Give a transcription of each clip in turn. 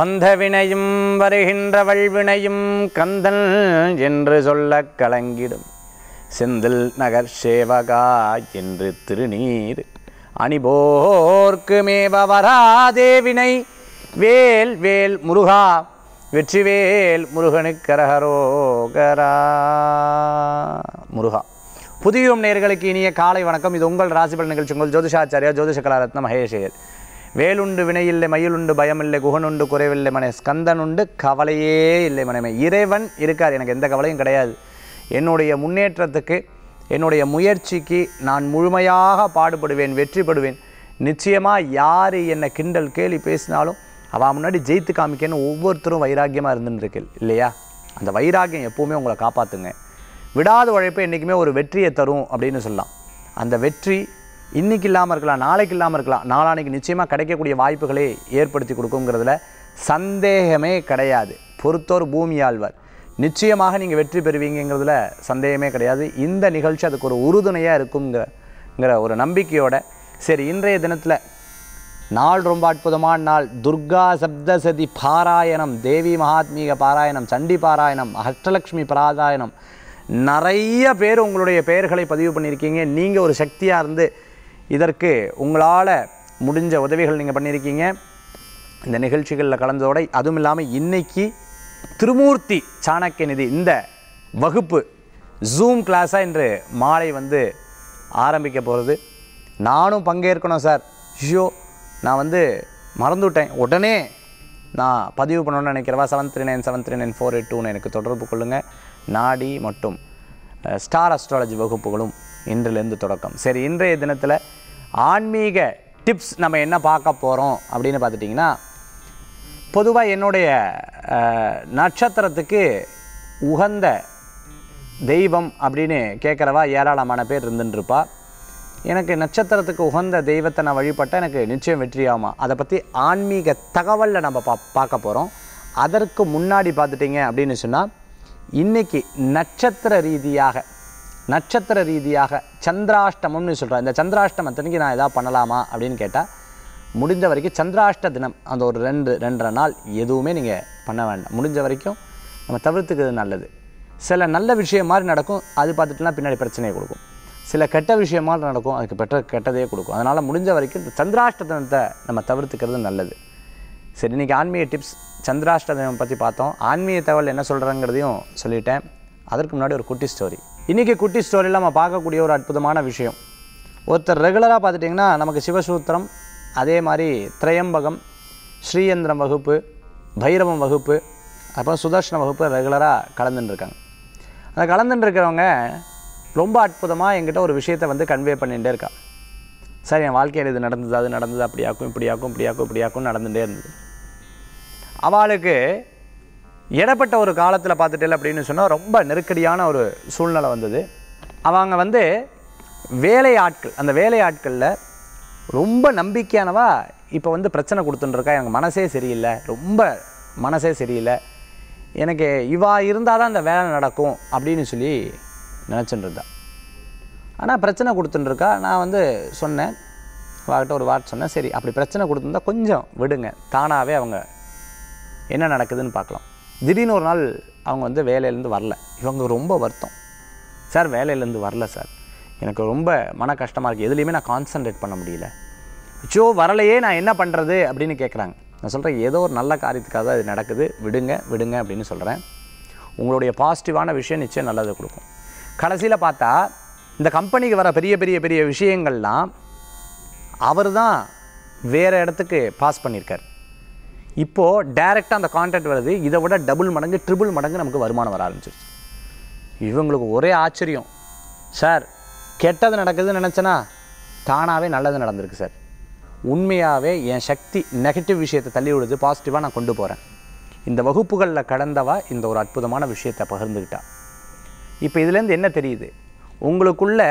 வந்த வினையும் வருகின்ற வல்வினையும் கந்தன் என்று சொல்லக் கலங்கிடும் செந்தில் நகர் சேவகா என்று திருநீர் அணிபோர்க்கு மேவ வராதேவினை வேல் வேல் முருகா வெற்றிவேல் முருகனுக்கரகரோகரா முருகா புதியும் நேர்களுக்கு இனிய காலை வணக்கம் இது உங்கள் ராசிபல் நிகழ்ச்சி உங்கள் ஜோதிஷாச்சாரியா ஜோதிஷ கலாரத்ன மகேஷேர் வேலுண்டு வினையில்லை மயிலுண்டு பயமில்லை குகனுண்டு குறைவில்லை மனை ஸ்கந்தன் உண்டு கவலையே இல்லை மனைமை இறைவன் இருக்கார் எனக்கு எந்த கவலையும் கிடையாது என்னுடைய முன்னேற்றத்துக்கு என்னுடைய முயற்சிக்கு நான் முழுமையாக பாடுபடுவேன் வெற்றிப்படுவேன் நிச்சயமாக யார் என்னை கிண்டல் கேலி பேசினாலும் அவள் முன்னாடி ஜெயித்து காமிக்கன்னு ஒவ்வொருத்தரும் வைராக்கியமாக இருந்துன்னு இருக்கு இல்லையா அந்த வைராக்கியம் எப்போவுமே உங்களை காப்பாற்றுங்க விடாத உழைப்பு என்றைக்குமே ஒரு வெற்றியை தரும் அப்படின்னு சொல்லலாம் அந்த வெற்றி இன்னைக்கு இல்லாமல் இருக்கலாம் நாளைக்கு இல்லாமல் இருக்கலாம் நாளானைக்கு நிச்சயமாக கிடைக்கக்கூடிய வாய்ப்புகளை ஏற்படுத்தி கொடுக்குங்கிறதுல சந்தேகமே கிடையாது பொறுத்தோர் பூமி ஆழ்வார் நிச்சயமாக நீங்கள் வெற்றி பெறுவீங்கங்கிறதுல சந்தேகமே கிடையாது இந்த நிகழ்ச்சி அதுக்கு ஒரு உறுதுணையாக இருக்குங்கிற ஒரு நம்பிக்கையோட சரி இன்றைய தினத்தில் நாள் ரொம்ப அற்புதமான நாள் துர்கா சப்தசதி பாராயணம் தேவி மகாத்மீக பாராயணம் சண்டி பாராயணம் அஷ்டலக்ஷ்மி பாராயணம் நிறைய பேர் உங்களுடைய பெயர்களை பதிவு பண்ணியிருக்கீங்க நீங்கள் ஒரு சக்தியாக இருந்து இதற்கு உங்களால் முடிஞ்ச உதவிகள் நீங்கள் பண்ணியிருக்கீங்க இந்த நிகழ்ச்சிகளில் கலந்ததோட அதுவும் இல்லாமல் இன்னைக்கு திருமூர்த்தி சாணக்கிய நிதி இந்த வகுப்பு ஜூம் கிளாஸாக இன்று மாலை வந்து ஆரம்பிக்க போகிறது நானும் பங்கேற்கணும் சார் ஐயோ நான் வந்து மறந்துவிட்டேன் உடனே நான் பதிவு பண்ணணும்னு நினைக்கிறவா seven three nine seven three nine four eight டூன்னு எனக்கு தொடர்பு கொள்ளுங்கள் நாடி மற்றும் அஹ், ஸ்டார் அஸ்ட்ராலஜி வகுப்புகளும் இன்றிலிருந்து தொடக்கம் சரி இன்றைய தினத்தில் ஆன்மீக டிப்ஸ் நம்ம என்ன பார்க்க போகிறோம் அப்படின்னு பார்த்துட்டிங்கன்னா பொதுவாக என்னுடைய அஹ், நட்சத்திரத்துக்கு உகந்த தெய்வம் அப்படின்னு கேட்குறவா ஏராளமான பேர் இருந்துருப்பா எனக்கு நட்சத்திரத்துக்கு உகந்த தெய்வத்தை நான் வழிபட்டால் எனக்கு நிச்சயம் வெற்றியாகுமா அதை பற்றி ஆன்மீக தகவலில் நம்ம பா பார்க்க போகிறோம் அதற்கு முன்னாடி பார்த்துட்டிங்க அப்படின்னு சொன்னால் இன்றைக்கி நட்சத்திர ரீதியாக நட்சத்திர ரீதியாக சந்திராஷ்டமம்னு சொல்கிறேன் இந்த சந்திராஷ்டமத்தனைக்கு நான் எதாவது பண்ணலாமா அப்படின்னு கேட்டால் முடிஞ்ச வரைக்கும் சந்திராஷ்ட தினம் அந்த ஒரு ரெண்டு ரெண்டரை நாள் எதுவுமே நீங்கள் பண்ண வேண்டாம் முடிஞ்ச வரைக்கும் நம்ம தவிர்த்துக்கிறது நல்லது சில நல்ல விஷயம் மாதிரி நடக்கும் அது பார்த்துட்டுனா பின்னாடி பிரச்சனையை கொடுக்கும் சில கெட்ட விஷயம் மாதிரி நடக்கும் அதுக்கு பெற்ற கெட்டதையே கொடுக்கும் அதனால் முடிஞ்ச வரைக்கும் இந்த சந்திராஷ்ட தினத்தை நம்ம தவிர்த்துக்கிறது நல்லது சரி இன்றைக்கி ஆன்மீக டிப்ஸ் சந்திராஷ்ட தினம் பற்றி பார்த்தோம் ஆன்மீக தகவல் என்ன சொல்கிறேங்கிறதையும் சொல்லிட்டேன் அதற்கு முன்னாடி ஒரு குட்டி ஸ்டோரி இன்றைக்கி குட்டி ஸ்டோரியில் நம்ம பார்க்கக்கூடிய ஒரு அற்புதமான விஷயம் ஒருத்தர் ரெகுலராக பார்த்துட்டிங்கன்னா நமக்கு சிவசூத்திரம் அதே மாதிரி திரையம்பகம் ஸ்ரீயந்திரம் வகுப்பு பைரவம் வகுப்பு அப்புறம் சுதர்ஷன வகுப்பு ரெகுலராக கலந்துன்னு இருக்காங்க அந்த கலந்துன்னு இருக்கிறவங்க ரொம்ப அற்புதமாக என்கிட்ட ஒரு விஷயத்தை வந்து கன்வே பண்ணிகிட்டே இருக்கா சார் என் வாழ்க்கையில் இது நடந்தது அது நடந்தது அப்படியாக்கும் இப்படியாக்கும் இப்படியாக்கும் இப்படியாக்கும் நடந்துகிட்டே இருந்தது அவளுக்கு இடப்பட்ட ஒரு காலத்தில் பார்த்துட்டேன் அப்படின்னு சொன்னால் ரொம்ப நெருக்கடியான ஒரு சூழ்நிலை வந்தது அவங்க வந்து வேலை ஆட்கள் அந்த வேலை ஆட்களில் ரொம்ப நம்பிக்கையானவா இப்போ வந்து பிரச்சனை கொடுத்துட்டுருக்கா எனக்கு மனசே சரியில்லை ரொம்ப மனசே சரியில்லை எனக்கு இவா இருந்தால் தான் இந்த வேலை நடக்கும் அப்படின்னு சொல்லி நினச்சிட்டு இருந்தா ஆனால் பிரச்சனை கொடுத்துட்டுருக்கா நான் வந்து சொன்னேன் அவகிட்ட ஒரு வார்த்தை சொன்னேன் சரி அப்படி பிரச்சனை கொடுத்துருந்தா கொஞ்சம் விடுங்க தானாகவே அவங்க என்ன நடக்குதுன்னு பார்க்கலாம் திடீர்னு ஒரு நாள் அவங்க வந்து வேலையிலேருந்து வரல இவங்க ரொம்ப வருத்தம் சார் வேலையிலேருந்து வரல சார் எனக்கு ரொம்ப மன கஷ்டமாக இருக்குது எதுலேயுமே நான் கான்சன்ட்ரேட் பண்ண முடியல அச்சோ வரலையே நான் என்ன பண்ணுறது அப்படின்னு கேட்குறாங்க நான் சொல்கிறேன் ஏதோ ஒரு நல்ல காரியத்துக்காக தான் இது நடக்குது விடுங்க விடுங்க அப்படின்னு சொல்கிறேன் உங்களுடைய பாசிட்டிவான விஷயம் நிச்சயம் நல்லது கொடுக்கும் கடைசியில் பார்த்தா இந்த கம்பெனிக்கு வர பெரிய பெரிய பெரிய விஷயங்கள்லாம் அவர் தான் வேறு இடத்துக்கு பாஸ் பண்ணியிருக்கார் இப்போது டைரெக்டாக அந்த கான்ட்ராக்ட் வருது இதை விட டபுள் மடங்கு ட்ரிபிள் மடங்கு நமக்கு வருமானம் வர ஆரம்பிச்சிருச்சு இவங்களுக்கு ஒரே ஆச்சரியம் சார் கெட்டது நடக்குதுன்னு நினச்சேன்னா தானாகவே நல்லது நடந்திருக்கு சார் உண்மையாகவே என் சக்தி நெகட்டிவ் விஷயத்தை தள்ளி விடுது பாசிட்டிவாக நான் கொண்டு போகிறேன் இந்த வகுப்புகளில் கடந்தவா இந்த ஒரு அற்புதமான விஷயத்தை பகிர்ந்துக்கிட்டா இப்போ இதுலேருந்து என்ன தெரியுது உங்களுக்குள்ள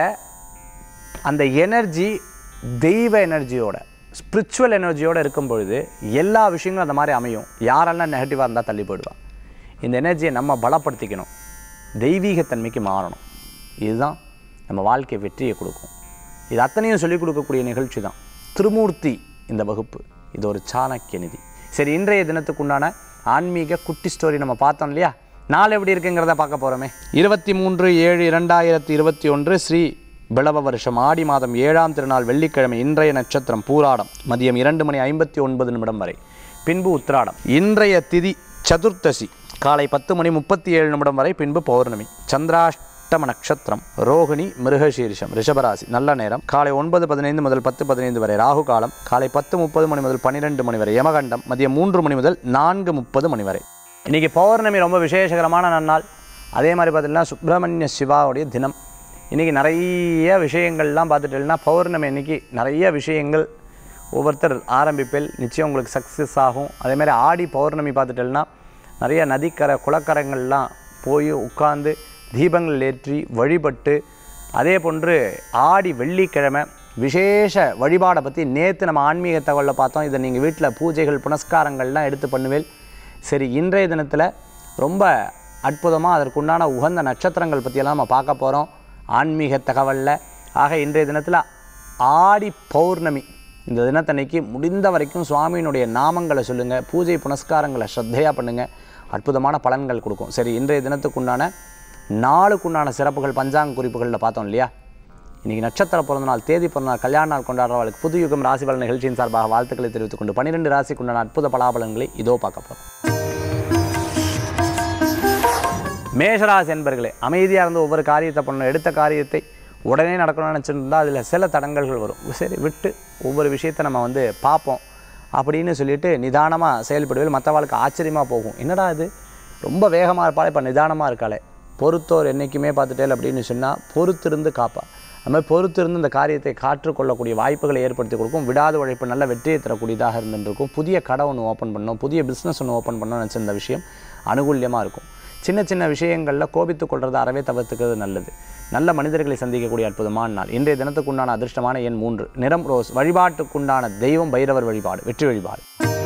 அந்த எனர்ஜி தெய்வ எனர்ஜியோட ஸ்பிரிச்சுவல் எனர்ஜியோட இருக்கும் பொழுது எல்லா விஷயங்களும் அந்த மாதிரி அமையும் யாரெல்லாம் நெகட்டிவாக இருந்தால் தள்ளி போயிடுவா இந்த எனர்ஜியை நம்ம பலப்படுத்திக்கணும் தெய்வீகத்தன்மைக்கு மாறணும் இதுதான் நம்ம வாழ்க்கை வெற்றியை கொடுக்கும் இது அத்தனையும் சொல்லிக் கொடுக்கக்கூடிய நிகழ்ச்சி தான் திருமூர்த்தி இந்த வகுப்பு இது ஒரு சாணக்கிய நிதி சரி இன்றைய தினத்துக்கு உண்டான ஆன்மீக குட்டி ஸ்டோரி நம்ம பார்த்தோம் இல்லையா நாள் எப்படி இருக்குங்கிறத பார்க்க போகிறோமே இருபத்தி மூன்று ஏழு இரண்டாயிரத்தி இருபத்தி ஒன்று ஸ்ரீ பிளவ வருஷம் ஆடி மாதம் ஏழாம் திருநாள் வெள்ளிக்கிழமை இன்றைய நட்சத்திரம் பூராடம் மதியம் இரண்டு மணி ஐம்பத்தி ஒன்பது நிமிடம் வரை பின்பு உத்திராடம் இன்றைய திதி சதுர்த்தசி காலை பத்து மணி முப்பத்தி ஏழு நிமிடம் வரை பின்பு பௌர்ணமி சந்திராஷ்டம நட்சத்திரம் ரோகிணி மிருகசீரிஷம் ரிஷபராசி நல்ல நேரம் காலை ஒன்பது பதினைந்து முதல் பத்து பதினைந்து வரை ராகு காலம் காலை பத்து முப்பது மணி முதல் பன்னிரெண்டு மணி வரை யமகண்டம் மதியம் மூன்று மணி முதல் நான்கு முப்பது மணி வரை இன்றைக்கி பௌர்ணமி ரொம்ப விசேஷகரமான நன்னாள் அதே மாதிரி பார்த்தீங்கன்னா சுப்பிரமணிய சிவாவுடைய தினம் இன்றைக்கி நிறைய விஷயங்கள்லாம் பார்த்துட்டீங்கன்னா பௌர்ணமி அன்னைக்கு நிறைய விஷயங்கள் ஒவ்வொருத்தர் ஆரம்பிப்பில் நிச்சயம் உங்களுக்கு சக்ஸஸ் ஆகும் அதே மாதிரி ஆடி பௌர்ணமி பார்த்துட்டேன்னா நிறைய நதிக்கரை குளக்கரைங்கள்லாம் போய் உட்கார்ந்து தீபங்கள் ஏற்றி வழிபட்டு அதே போன்று ஆடி வெள்ளிக்கிழமை விசேஷ வழிபாடை பற்றி நேற்று நம்ம ஆன்மீக தகவலில் பார்த்தோம் இதை நீங்கள் வீட்டில் பூஜைகள் புனஸ்காரங்கள்லாம் எடுத்து பண்ணுவேல் சரி இன்றைய தினத்தில் ரொம்ப அற்புதமாக அதற்குண்டான உகந்த நட்சத்திரங்கள் பற்றியெல்லாம் நம்ம பார்க்க போகிறோம் ஆன்மீக தகவலில் ஆக இன்றைய தினத்தில் ஆடி பௌர்ணமி இந்த தினத்தன்னைக்கு முடிந்த வரைக்கும் சுவாமியினுடைய நாமங்களை சொல்லுங்கள் பூஜை புனஸ்காரங்களை ஸ்ரத்தையாக பண்ணுங்கள் அற்புதமான பலன்கள் கொடுக்கும் சரி இன்றைய தினத்துக்குண்டான நாளுக்குண்டான சிறப்புகள் பஞ்சாங்க குறிப்புகளில் பார்த்தோம் இல்லையா இன்றைக்கி நட்சத்திர பிறந்த நாள் தேதி பிறந்த நாள் கல்யாண நாள் கொண்டாடுறவர்களுக்கு புது யுகம் ராசி பலன் நிகழ்ச்சியின் சார்பாக வாழ்த்துக்களை தெரிவித்துக் கொண்டு பன்னிரெண்டு ராசிக்குண்டான அற்புத பலாபலன்களை இதோ பார்க்க போகிறோம் மேஷராசி என்பர்களே அமைதியாக இருந்து ஒவ்வொரு காரியத்தை பண்ணணும் எடுத்த காரியத்தை உடனே நடக்கணும்னு நினச்சிருந்தா அதில் சில தடங்கல்கள் வரும் சரி விட்டு ஒவ்வொரு விஷயத்தை நம்ம வந்து பார்ப்போம் அப்படின்னு சொல்லிட்டு நிதானமாக செயல்படுவது மற்றவாளுக்கு ஆச்சரியமாக போகும் என்னடா இது ரொம்ப வேகமாக இருப்பாளே இப்போ நிதானமாக இருக்காளே பொறுத்தோர் என்றைக்குமே பார்த்துட்டேல் அப்படின்னு சொன்னால் பொறுத்திருந்து காப்பா அது மாதிரி பொறுத்திருந்து இந்த காரியத்தை காற்றுக்கொள்ளக்கூடிய வாய்ப்புகளை ஏற்படுத்தி கொடுக்கும் விடாத உழைப்பு நல்ல வெற்றியை தரக்கூடியதாக இருந்துருக்கும் புதிய கடை ஒன்று ஓப்பன் பண்ணோம் புதிய பிஸ்னஸ் ஒன்று ஓப்பன் பண்ணோம்னு நினச்சிருந்த விஷயம் அனுகூல்யமாக இருக்கும் சின்ன சின்ன விஷயங்களில் கோபித்துக் கொள்றதை அறவே தவிர்த்துக்கிறது நல்லது நல்ல மனிதர்களை சந்திக்கக்கூடிய அற்புதமான நாள் இன்றைய தினத்துக்குண்டான அதிர்ஷ்டமான எண் மூன்று நிறம் ரோஸ் வழிபாட்டுக்குண்டான தெய்வம் பைரவர் வழிபாடு வெற்றி வழிபாடு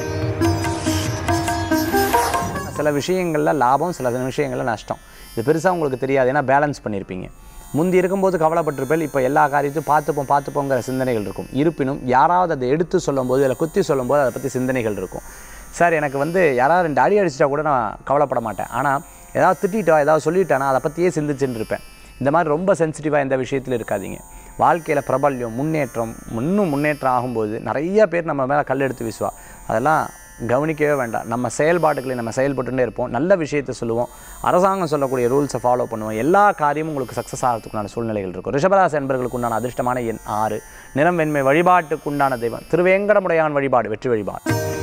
சில விஷயங்களில் லாபம் சில விஷயங்களில் நஷ்டம் இது பெருசாக உங்களுக்கு தெரியாது ஏன்னா பேலன்ஸ் பண்ணியிருப்பீங்க முந்தி இருக்கும்போது கவலைப்பட்டிருப்பேன் இப்போ எல்லா காரியத்தையும் பார்த்துப்போம் பார்த்துப்போங்கிற சிந்தனைகள் இருக்கும் இருப்பினும் யாராவது அதை எடுத்து சொல்லும்போது இல்லை குத்தி சொல்லும்போது அதை பற்றி சிந்தனைகள் இருக்கும் சார் எனக்கு வந்து யாராவது ரெண்டு அடி அடிச்சிட்டா கூட நான் கவலைப்பட மாட்டேன் ஆனால் ஏதாவது திட்டிட்டா ஏதாவது சொல்லிட்டேன்னா அதை பற்றியே சிந்திச்சுட்டு இருப்பேன் இந்த மாதிரி ரொம்ப சென்சிட்டிவாக இந்த விஷயத்தில் இருக்காதீங்க வாழ்க்கையில் பிரபல்யம் முன்னேற்றம் இன்னும் முன்னேற்றம் ஆகும்போது நிறைய பேர் நம்ம மேலே கல் எடுத்து வீசுவா அதெல்லாம் கவனிக்கவே வேண்டாம் நம்ம செயல்பாடுகளை நம்ம செயல்பட்டுட்டே இருப்போம் நல்ல விஷயத்தை சொல்லுவோம் அரசாங்கம் சொல்லக்கூடிய ரூல்ஸை ஃபாலோ பண்ணுவோம் எல்லா காரியமும் உங்களுக்கு சக்ஸஸ் ஆகிறதுக்குண்டான சூழ்நிலைகள் இருக்கும் ரிஷபராசி என்பர்களுக்கு உண்டான அதிர்ஷ்டமான எண் ஆறு நிறம் வெண்மை வழிபாட்டுக்கு உண்டான தெய்வம் திருவேங்கடமுடையான் வழிபாடு வெற்றி வழிபாடு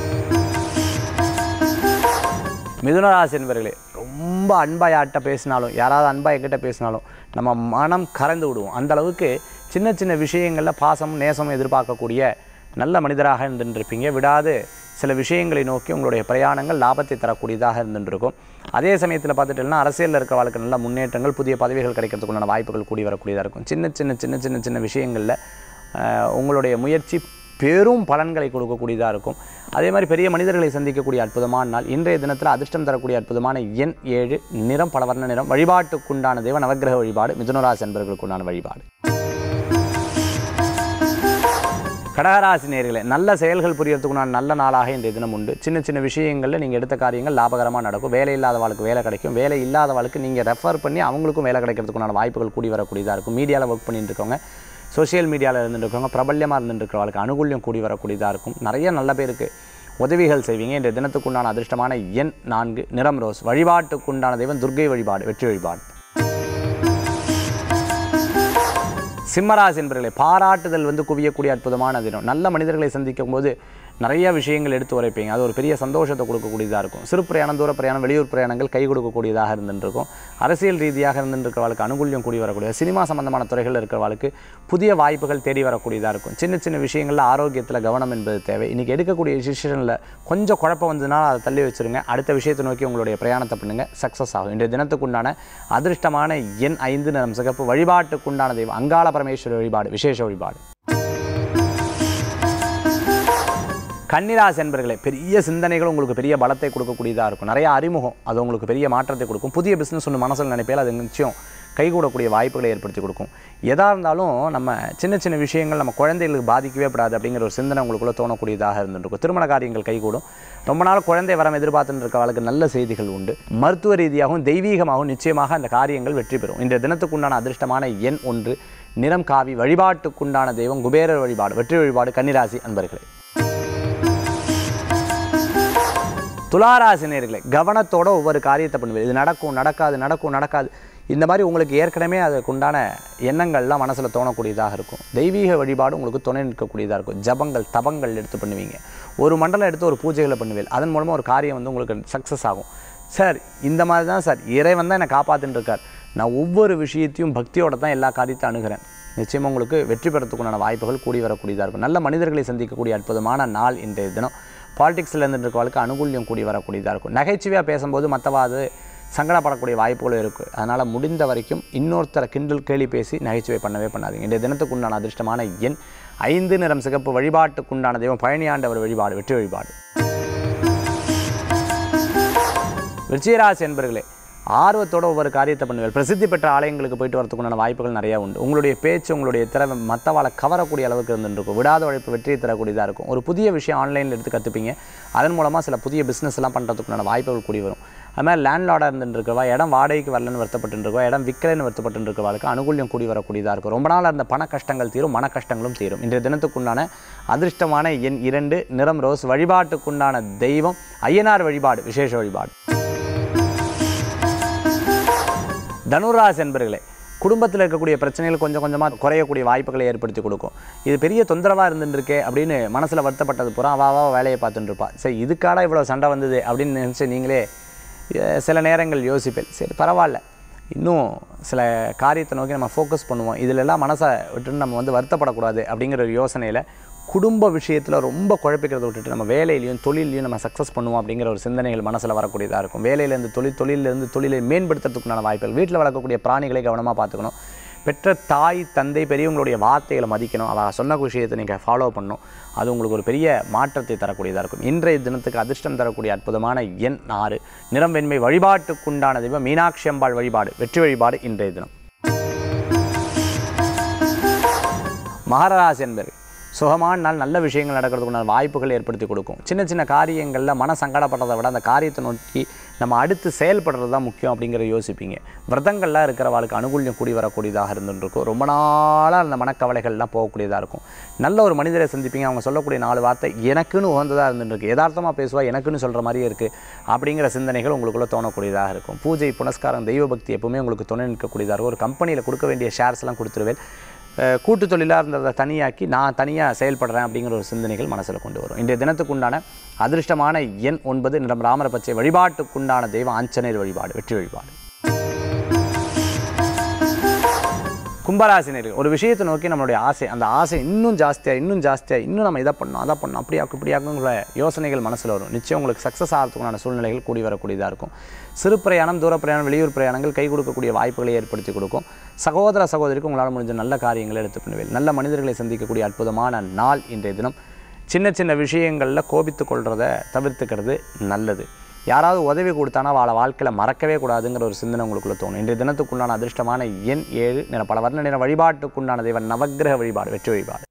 மிதுனராசி என்பர்களே ரொம்ப அன்பாக யார்கிட்ட பேசினாலும் யாராவது அன்பாக என்கிட்ட பேசினாலும் நம்ம மனம் கறந்து விடுவோம் அந்த அளவுக்கு சின்ன சின்ன விஷயங்களில் பாசமும் நேசமும் எதிர்பார்க்கக்கூடிய நல்ல மனிதராக இருந்துருப்பீங்க விடாது சில விஷயங்களை நோக்கி உங்களுடைய பிரயாணங்கள் லாபத்தை தரக்கூடியதாக இருந்துருக்கும் அதே சமயத்தில் பார்த்துட்டோம்னா அரசியலில் இருக்க வாழ்க்கை நல்ல முன்னேற்றங்கள் புதிய பதவிகள் கிடைக்கிறதுக்குண்டான வாய்ப்புகள் கூடி வரக்கூடியதாக இருக்கும் சின்ன சின்ன சின்ன சின்ன சின்ன விஷயங்களில் ஆஹ், உங்களுடைய முயற்சி பெரும் பலன்களை கொடுக்கக்கூடியதாக இருக்கும் அதே மாதிரி பெரிய மனிதர்களை சந்திக்கக்கூடிய அற்புதமான நாள் இன்றைய தினத்தில் அதிர்ஷ்டம் தரக்கூடிய அற்புதமான எண் ஏழு நிறம் பல வர்ண நிறம் வழிபாட்டுக்குண்டான தெய்வ நவக்கிரக வழிபாடு மிதுனராசி என்பவர்களுக்குண்டான வழிபாடு கடகராசி நேர்களே நல்ல செயல்கள் புரியறதுக்குண்டான நல்ல நாளாக இன்றைய தினம் உண்டு சின்ன சின்ன விஷயங்களில் நீங்கள் எடுத்த காரியங்கள் லாபகரமாக நடக்கும் வேலை இல்லாதவாளுக்கு வேலை கிடைக்கும் வேலை இல்லாதவாளுக்கு நீங்கள் ரெஃபர் பண்ணி அவங்களுக்கும் வேலை கிடைக்கிறதுக்குண்டான வாய்ப்புகள் கூடி வரக்கூடியதாக இருக்கும் மீடியாவில் ஒர்க் பண்ணிட்டு இருக்கவங்க சோஷியல் மீடியாவில் இருந்துட்டு இருக்கவங்க பிரபல்யமாக இருந்துட்டு இருக்கிறவங்களுக்கு அனுகூல்யம் கூடி வரக்கூடியதாக இருக்கும் நிறைய நல்ல பேருக்கு உதவிகள் செய்வீங்க இன்றைய தினத்துக்குண்டான அதிர்ஷ்டமான எண் நான்கு நிறம் ரோஸ் வழிபாட்டுக்குண்டான தெய்வம் துர்க்கை வழிபாடு வெற்றி வழிபாடு சிம்மராசி என்பவர்களை பாராட்டுதல் வந்து குவியக்கூடிய அற்புதமான தினம் நல்ல மனிதர்களை சந்திக்கும் போது நிறைய விஷயங்கள் எடுத்து உரைப்பீங்க அது ஒரு பெரிய சந்தோஷத்தை கொடுக்கக்கூடியதாக இருக்கும் சிறு பிரயாணம் தூர பிரயாணம் வெளியூர் பிரயாணங்கள் கை கொடுக்கக்கூடியதாக இருந்துருக்கும் அரசியல் ரீதியாக இருந்துருக்கிறவளுக்கு அனுகூல்யம் கூடி வரக்கூடிய சினிமா சம்பந்தமான துறைகளில் இருக்கிறவளுக்கு புதிய வாய்ப்புகள் தேடி வரக்கூடியதாக இருக்கும் சின்ன சின்ன விஷயங்களில் ஆரோக்கியத்தில் கவனம் என்பது தேவை இன்றைக்கி எடுக்கக்கூடிய டிசிஷனில் கொஞ்சம் குழப்பம் வந்ததுன்னா அதை தள்ளி வச்சுருங்க அடுத்த விஷயத்தை நோக்கி உங்களுடைய பிரயாணத்தை பண்ணுங்கள் சக்ஸஸ் ஆகும் இன்றைய தினத்துக்குண்டான அதிர்ஷ்டமான எண் ஐந்து நிறம் சிகப்பு வழிபாட்டுக்குண்டான தெய்வம் அங்காள பரமேஸ்வரி வழிபாடு விசேஷ வழிபாடு கன்னிராசி என்பர்களே பெரிய சிந்தனைகள் உங்களுக்கு பெரிய பலத்தை கொடுக்கக்கூடியதாக இருக்கும் நிறைய அறிமுகம் அது உங்களுக்கு பெரிய மாற்றத்தை கொடுக்கும் புதிய பிஸ்னஸ் ஒன்று மனசில் நினைப்பேல் அது நிச்சயம் கைகூடக்கூடிய வாய்ப்புகளை ஏற்படுத்தி கொடுக்கும் எதாக இருந்தாலும் நம்ம சின்ன சின்ன விஷயங்கள் நம்ம குழந்தைகளுக்கு பாதிக்கவே படாது அப்படிங்கிற ஒரு சிந்தனை உங்களுக்குள்ள தோணக்கூடியதாக இருந்துருக்கும் திருமண காரியங்கள் கைகூடும் ரொம்ப நாள் குழந்தை வரம் எதிர்பார்த்துட்டு இருக்கவளுக்கு நல்ல செய்திகள் உண்டு மருத்துவ ரீதியாகவும் தெய்வீகமாகவும் நிச்சயமாக அந்த காரியங்கள் வெற்றி பெறும் இன்றைய தினத்துக்குண்டான அதிர்ஷ்டமான எண் ஒன்று நிறம் காவி வழிபாட்டுக்குண்டான தெய்வம் குபேரர் வழிபாடு வெற்றி வழிபாடு கன்னிராசி அன்பர்களே துளாராசி நேர்களே கவனத்தோட ஒவ்வொரு காரியத்தை பண்ணுவேன் இது நடக்கும் நடக்காது நடக்கும் நடக்காது இந்த மாதிரி உங்களுக்கு ஏற்கனவே அதுக்குண்டான எண்ணங்கள்லாம் மனசில் தோணக்கூடியதாக இருக்கும் தெய்வீக வழிபாடு உங்களுக்கு துணை நிற்கக்கூடியதாக இருக்கும் ஜபங்கள் தபங்கள் எடுத்து பண்ணுவீங்க ஒரு மண்டலம் எடுத்து ஒரு பூஜைகளை பண்ணுவீங்க அதன் மூலமாக ஒரு காரியம் வந்து உங்களுக்கு சக்ஸஸ் ஆகும் சார் இந்த மாதிரி தான் சார் இறைவன் தான் என்னை காப்பாற்றின்னு இருக்கார் நான் ஒவ்வொரு விஷயத்தையும் பக்தியோட தான் எல்லா காரியத்தையும் அணுகிறேன் நிச்சயமாக உங்களுக்கு வெற்றி பெறத்துக்குண்டான வாய்ப்புகள் கூடி வரக்கூடியதாக இருக்கும் நல்ல மனிதர்களை சந்திக்கக்கூடிய அற்புதமான நாள் இன்றைய தினம் பாலிடிக்ஸில் இருந்துட்டு இருக்கவளுக்கு அனுகூல்யம் கூடி வரக்கூடியதாக இருக்கும் நகைச்சுவையாக பேசும்போது மற்றவாது சங்கடப்படக்கூடிய வாய்ப்புகளும் இருக்குது அதனால் முடிந்த வரைக்கும் இன்னொருத்தரை கிண்டல் கேலி பேசி நகைச்சுவை பண்ணவே பண்ணாதீங்க இன்றைய தினத்துக்குண்டான அதிர்ஷ்டமான எண் ஐந்து நிறம் சிகப்பு வழிபாட்டுக்குண்டான தெய்வம் பழனியாண்டவர் வழிபாடு வெற்றி வழிபாடு விருச்சிகராசி என்பர்களே ஆர்வத்தோட ஒவ்வொரு காரியத்தை பண்ணுவேன் பிரசித்தி பெற்ற ஆலயங்களுக்கு போயிட்டு வரதுக்குண்டான வாய்ப்புகள் நிறையா உண்டு உங்களுடைய பேச்சு உங்களுடைய திறமை மற்றவாளை கவரக்கூடிய அளவுக்கு இருந்துருக்கும் விடாத உழைப்பு வெற்றியை தரக்கூடியதாக இருக்கும் ஒரு புதிய விஷயம் ஆன்லைனில் எடுத்து கற்றுப்பீங்க அதன் மூலமாக சில புதிய பிஸ்னஸ் எல்லாம் பண்ணுறதுக்குண்டான வாய்ப்புகள் கூடி வரும் அது மாதிரி லேண்ட்லார்டாக இருந்துருக்கவா இடம் வாடகைக்கு வரலன்னு வருத்தப்பட்டு இருக்கவா இடம் விற்கலன்னு வருத்தப்பட்டு இருக்கவாளுக்கு அனுகூல்யம் கூடி வரக்கூடியதாக இருக்கும் ரொம்ப நாள் அந்த பண கஷ்டங்கள் தீரும் மன கஷ்டங்களும் தீரும் இன்றைய தினத்துக்குண்டான அதிர்ஷ்டமான எண் இரண்டு நிறம் ரோஸ் வழிபாட்டுக்குண்டான தெய்வம் ஐயனார் வழிபாடு விசேஷ வழிபாடு தனுராசி என்பர்களே குடும்பத்தில் இருக்கக்கூடிய பிரச்சனைகள் கொஞ்சம் கொஞ்சமாக குறையக்கூடிய வாய்ப்புகளை ஏற்படுத்தி கொடுக்கும் இது பெரிய தொந்தரவாக இருந்துருக்கே அப்படின்னு மனசில் வருத்தப்பட்டது பூரா அவா அவா வேலையை பார்த்துட்டு இருப்பா சரி இதுக்காக இவ்வளோ சண்டை வந்தது அப்படின்னு நினச்சி நீங்களே அஹ், சில நேரங்கள் யோசிப்பேன் சரி பரவாயில்ல இன்னும் சில காரியத்தை நோக்கி நம்ம ஃபோக்கஸ் பண்ணுவோம் இதிலெல்லாம் மனசை விட்டுட்டு நம்ம வந்து வருத்தப்படக்கூடாது அப்படிங்கிற ஒரு யோசனையில் குடும்ப விஷயத்தில் ரொம்ப குழப்பிக்கிறத விட்டுட்டு நம்ம வேலையிலையும் தொழிலையும் நம்ம சக்ஸஸ் பண்ணுவோம் அப்படிங்கிற ஒரு சிந்தனைகள் மனசில் வரக்கூடியதாக இருக்கும் வேலையிலேருந்து தொழில் தொழிலிருந்து தொழிலை மேம்படுத்துறதுக்குண்டான வாய்ப்புகள் வீட்டில் வளர்க்கக்கூடிய பிராணிகளை கவனமாக பார்த்துக்கணும் பெற்ற தாய் தந்தை பெரியவங்களுடைய வார்த்தைகளை மதிக்கணும் அவள் சொன்ன விஷயத்தை நீங்கள் ஃபாலோ பண்ணணும் அது உங்களுக்கு ஒரு பெரிய மாற்றத்தை தரக்கூடியதாக இருக்கும் இன்றைய தினத்துக்கு அதிர்ஷ்டம் தரக்கூடிய அற்புதமான எண் ஆறு நிறம் வெண்மை வழிபாட்டுக்குண்டான தெய்வம் மீனாட்சி அம்பாள் வழிபாடு வெற்றி வழிபாடு இன்றைய தினம் மகராசி என்பது சுகமான நாள் நல்ல விஷயங்கள் நடக்கிறதுக்குண்டான வாய்ப்புகள் ஏற்படுத்தி கொடுக்கும் சின்ன சின்ன காரியங்களில் மன சங்கடப்படுறதை விட அந்த காரியத்தை நோக்கி நம்ம அடுத்து செயல்படுறது தான் முக்கியம் அப்படிங்கிற யோசிப்பீங்க விரதங்கள்லாம் இருக்கிறவாளுக்கு அனுகூல்யம் கூடி வரக்கூடியதாக இருந்துருக்கும் ரொம்ப நாளாக அந்த மனக்கவலைகள்லாம் போகக்கூடியதாக இருக்கும் நல்ல ஒரு மனிதரை சந்திப்பீங்க அவங்க சொல்லக்கூடிய நாலு வார்த்தை எனக்குன்னு உகந்ததாக இருந்துருக்கு யதார்த்தமாக பேசுவா எனக்குன்னு சொல்கிற மாதிரியே இருக்குது அப்படிங்கிற சிந்தனைகள் உங்களுக்குள்ளே தோணக்கூடியதாக இருக்கும் பூஜை புனஸ்காரம் தெய்வ பக்தி எப்பவுமே உங்களுக்கு துணை நிற்கக்கூடியதாக இருக்கும் ஒரு கம்பெனியில் கொடுக்க வேண்டிய ஷேர்ஸ்லாம் கொடுத்துருவேன் அஹ் கூட்டு தொழிலாக இருந்ததை தனியாக்கி நான் தனியாக செயல்படுறேன் அப்படிங்கிற ஒரு சிந்தனைகள் மனசில் கொண்டு வரும் இன்றைய தினத்துக்குண்டான அதிர்ஷ்டமான எண் ஒன்பது நிறம் ராமர பச்சை வழிபாட்டுக்குண்டான தெய்வம் ஆஞ்சநேயர் வழிபாடு வெற்றி வழிபாடு கும்பராசினியர்கள் ஒரு விஷயத்தை நோக்கி நம்மளுடைய ஆசை அந்த ஆசை இன்னும் ஜாஸ்தியாக இன்னும் ஜாஸ்தியாக இன்னும் நம்ம இதை பண்ணணும் அதை பண்ணணும் அப்படியாக்கும் இப்படியாக்குங்கிற யோசனைகள் மனசில் வரும் நிச்சயம் உங்களுக்கு சக்ஸஸ் ஆகிறதுக்குண்டான சூழ்நிலைகள் கூடி வரக்கூடியதாக இருக்கும் சிறு பிரயாணம் தூர பிரயாணம் வெளியூர் பிரயாணங்கள் கை கொடுக்கக்கூடிய வாய்ப்புகளை ஏற்படுத்தி கொடுக்கும் சகோதர சகோதரிக்கு உங்களால் முடிஞ்ச நல்ல காரியங்களை எடுத்து பண்ணுவேன் நல்ல மனிதர்களை சந்திக்கக்கூடிய அற்புதமான நாள் இன்றைய தினம் சின்ன சின்ன விஷயங்களில் கோபித்து கொள்றதை தவிர்த்துக்கிறது நல்லது யாராவது உதவி கொடுத்தானா அவளை வாழ்க்கையில் மறக்கவே கூடாதுங்கிற ஒரு சிந்தனை உங்களுக்குள்ள தோணும் இன்றைய தினத்துக்குண்டான அதிர்ஷ்டமான எண் ஏழு நிற பல வர்ண நிற வழிபாட்டுக்குண்டான தெய்வம் நவக்கிரக வழிபாடு வெற்றி வழிபாடு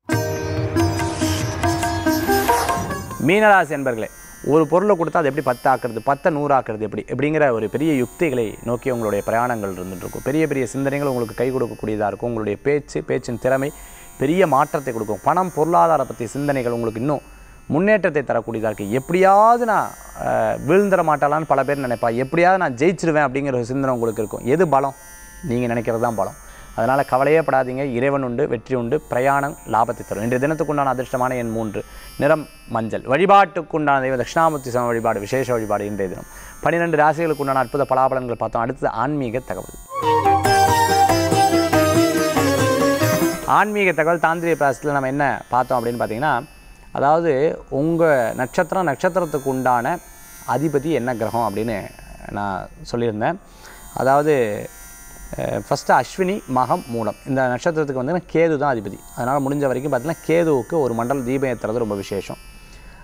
மீனராசி என்பர்களே ஒரு பொருளை கொடுத்தா அது எப்படி பத்து ஆக்குறது பத்தை நூறாக்குறது எப்படி எப்படிங்கிற ஒரு பெரிய யுக்திகளை நோக்கி உங்களுடைய பிரயாணங்கள் இருந்துட்டு இருக்கும் பெரிய பெரிய சிந்தனைகள் உங்களுக்கு கை கொடுக்கக்கூடியதாக இருக்கும் உங்களுடைய பேச்சு பேச்சின் திறமை பெரிய மாற்றத்தை கொடுக்கும் பணம் பொருளாதார பற்றிய சிந்தனைகள் உங்களுக்கு இன்னும் முன்னேற்றத்தை தரக்கூடியதாக இருக்குது எப்படியாவது நான் அஹ், வீழ்ந்துட மாட்டாளான்னு பல பேர் நினைப்பா எப்படியாவது நான் ஜெயிச்சிருவேன் அப்படிங்கிற ஒரு சிந்தனை உங்களுக்கு இருக்கும் எது பலம் நீங்கள் நினைக்கிறது தான் பலம் அதனால் கவலையே படாதீங்க இறைவன் உண்டு வெற்றி உண்டு பிரயாணம் லாபத்தை தரும் இன்றைய தினத்துக்குண்டான அதிர்ஷ்டமான எண் மூன்று நிறம் மஞ்சள் வழிபாட்டுக்குண்டான தெய்வம் தட்சிணாமூர்த்தி சம வழிபாடு விசேஷ வழிபாடு இன்றைய தினம் பன்னிரெண்டு ராசிகளுக்கு உண்டான அற்புத பலாபலன்கள் பார்த்தோம் அடுத்தது ஆன்மீக தகவல் ஆன்மீக தகவல் தாந்திரிய பிராசத்தில் நம்ம என்ன பார்த்தோம் அப்படின்னு பார்த்தீங்கன்னா அதாவது உங்கள் நட்சத்திரம் நட்சத்திரத்துக்கு உண்டான அதிபதி என்ன கிரகம் அப்படின்னு நான் சொல்லியிருந்தேன் அதாவது ஃபஸ்ட்டு அஸ்வினி மகம் மூலம் இந்த நட்சத்திரத்துக்கு வந்து கேது தான் அதிபதி அதனால் முடிஞ்ச வரைக்கும் பார்த்தீங்கன்னா கேதுவுக்கு ஒரு மண்டல தீபம் ஏற்றுறது ரொம்ப விசேஷம்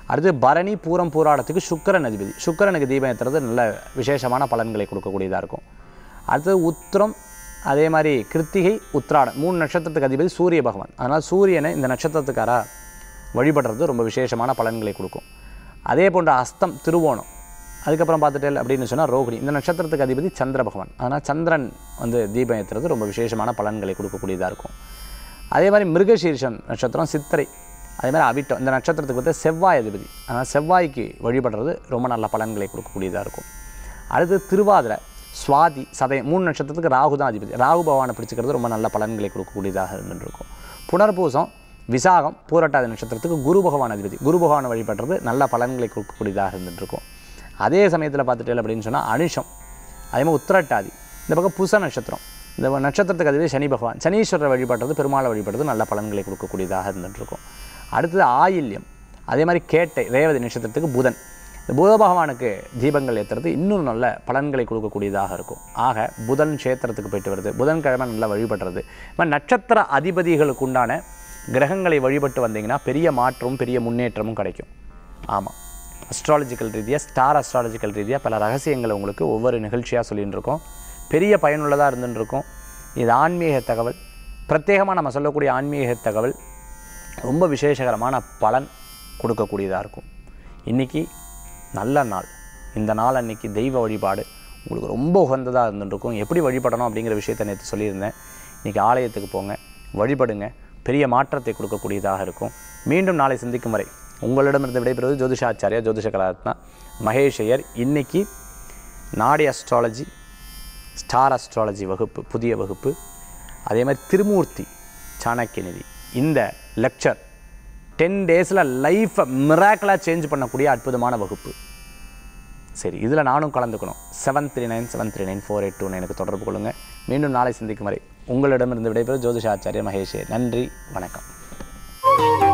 அடுத்து பரணி பூரம் பூராடத்துக்கு சுக்கிரன் அதிபதி சுக்கிரனுக்கு தீபம் ஏற்றுறது நல்ல விசேஷமான பலன்களை கொடுக்கக்கூடியதாக இருக்கும் அடுத்தது உத்திரம் அதே மாதிரி கிருத்திகை உத்திராடம் மூணு நட்சத்திரத்துக்கு அதிபதி சூரிய பகவான் அதனால் சூரியனை இந்த நட்சத்திரத்துக்காரா வழிபடுறது ரொம்ப விசேஷமான பலன்களை கொடுக்கும் அதே போன்ற அஸ்தம் திருவோணம் அதுக்கப்புறம் பார்த்துட்டேன் அப்படின்னு சொன்னால் ரோகிணி இந்த நட்சத்திரத்துக்கு அதிபதி சந்திர பகவான் அதனால் சந்திரன் வந்து தீபம் ஏற்றுறது ரொம்ப விசேஷமான பலன்களை கொடுக்கக்கூடியதாக இருக்கும் அதே மாதிரி மிருகசீர்ஷம் நட்சத்திரம் சித்திரை அதே மாதிரி அவிட்டம் இந்த நட்சத்திரத்துக்கு வந்து செவ்வாய் அதிபதி அதனால் செவ்வாய்க்கு வழிபடுறது ரொம்ப நல்ல பலன்களை கொடுக்கக்கூடியதாக இருக்கும் அடுத்து திருவாதிரை சுவாதி சதயம் மூணு நட்சத்திரத்துக்கு ராகு தான் அதிபதி ராகு பகவானை பிடிச்சிக்கிறது ரொம்ப நல்ல பலன்களை கொடுக்கக்கூடியதாக இருந்துருக்கும் புனர்பூசம் விசாகம் பூரட்டாதி நட்சத்திரத்துக்கு குரு பகவான் அதிபதி குரு பகவானை வழிபடுறது நல்ல பலன்களை கொடுக்கக்கூடியதாக இருந்துருக்கும் அதே சமயத்தில் பார்த்துட்டேன் அப்படின்னு சொன்னால் அனுஷம் அதே மாதிரி உத்திரட்டாதி இந்த பக்கம் புச நட்சத்திரம் இந்த நட்சத்திரத்துக்கு அதிபதி சனி பகவான் சனீஸ்வரரை வழிபடுறது பெருமாளை வழிபடுறது நல்ல பலன்களை கொடுக்கக்கூடியதாக இருந்துகிட்ருக்கும் அடுத்தது ஆயில்யம் அதே மாதிரி கேட்டை ரேவதி நட்சத்திரத்துக்கு புதன் இந்த புத பகவானுக்கு தீபங்கள் ஏற்றுறது இன்னும் நல்ல பலன்களை கொடுக்கக்கூடியதாக இருக்கும் ஆக புதன் க்ஷேத்திரத்துக்கு போயிட்டு வருது புதன்கிழமை நல்லா வழிபடுறது இந்த மாதிரி நட்சத்திர அதிபதிகளுக்கு உண்டான கிரகங்களை வழிபட்டு வந்தீங்கன்னா பெரிய மாற்றமும் பெரிய முன்னேற்றமும் கிடைக்கும் ஆமாம் அஸ்ட்ராலஜிக்கல் ரீதியாக ஸ்டார் அஸ்ட்ராலஜிக்கல் ரீதியாக பல ரகசியங்களை உங்களுக்கு ஒவ்வொரு நிகழ்ச்சியாக சொல்லிட்டு இருக்கோம் பெரிய பயனுள்ளதாக இருந்துட்டு இருக்கும் இது ஆன்மீக தகவல் பிரத்யேகமாக நம்ம சொல்லக்கூடிய ஆன்மீக தகவல் ரொம்ப விசேஷகரமான பலன் கொடுக்கக்கூடியதாக இருக்கும் இன்றைக்கி நல்ல நாள் இந்த நாள் அன்னைக்கு தெய்வ வழிபாடு உங்களுக்கு ரொம்ப உகந்ததாக இருந்துருக்கும் எப்படி வழிபடணும் அப்படிங்கிற விஷயத்தை நேற்று சொல்லியிருந்தேன் இன்றைக்கி ஆலயத்துக்கு போங்க வழிபடுங்க பெரிய மாற்றத்தை கொடுக்கக்கூடியதாக இருக்கும் மீண்டும் நாளை சந்திக்கும் வரை உங்களிடமிருந்து விடைபெறுவது ஜோதிஷாச்சாரியா ஜோதிஷ கலாரத்னா மகேஷ் ஐயர் இன்னைக்கு நாடி அஸ்ட்ராலஜி ஸ்டார் அஸ்ட்ராலஜி வகுப்பு புதிய வகுப்பு அதே மாதிரி திருமூர்த்தி சாணக்கிய நிதி இந்த லெக்சர் டென் டேஸில் லைஃப்பை மிராக்கலாக சேஞ்ச் பண்ணக்கூடிய அற்புதமான வகுப்பு சரி இதில் நானும் கலந்துக்கணும் seven three nine seven three nine four eight two எனக்கு தொடர்பு கொள்ளுங்கள் மீண்டும் நாளை சந்திக்கும் வரை உங்களிடமிருந்து விடைபெறும் ஜோதிஷாச்சாரியர் மகேஷே நன்றி வணக்கம்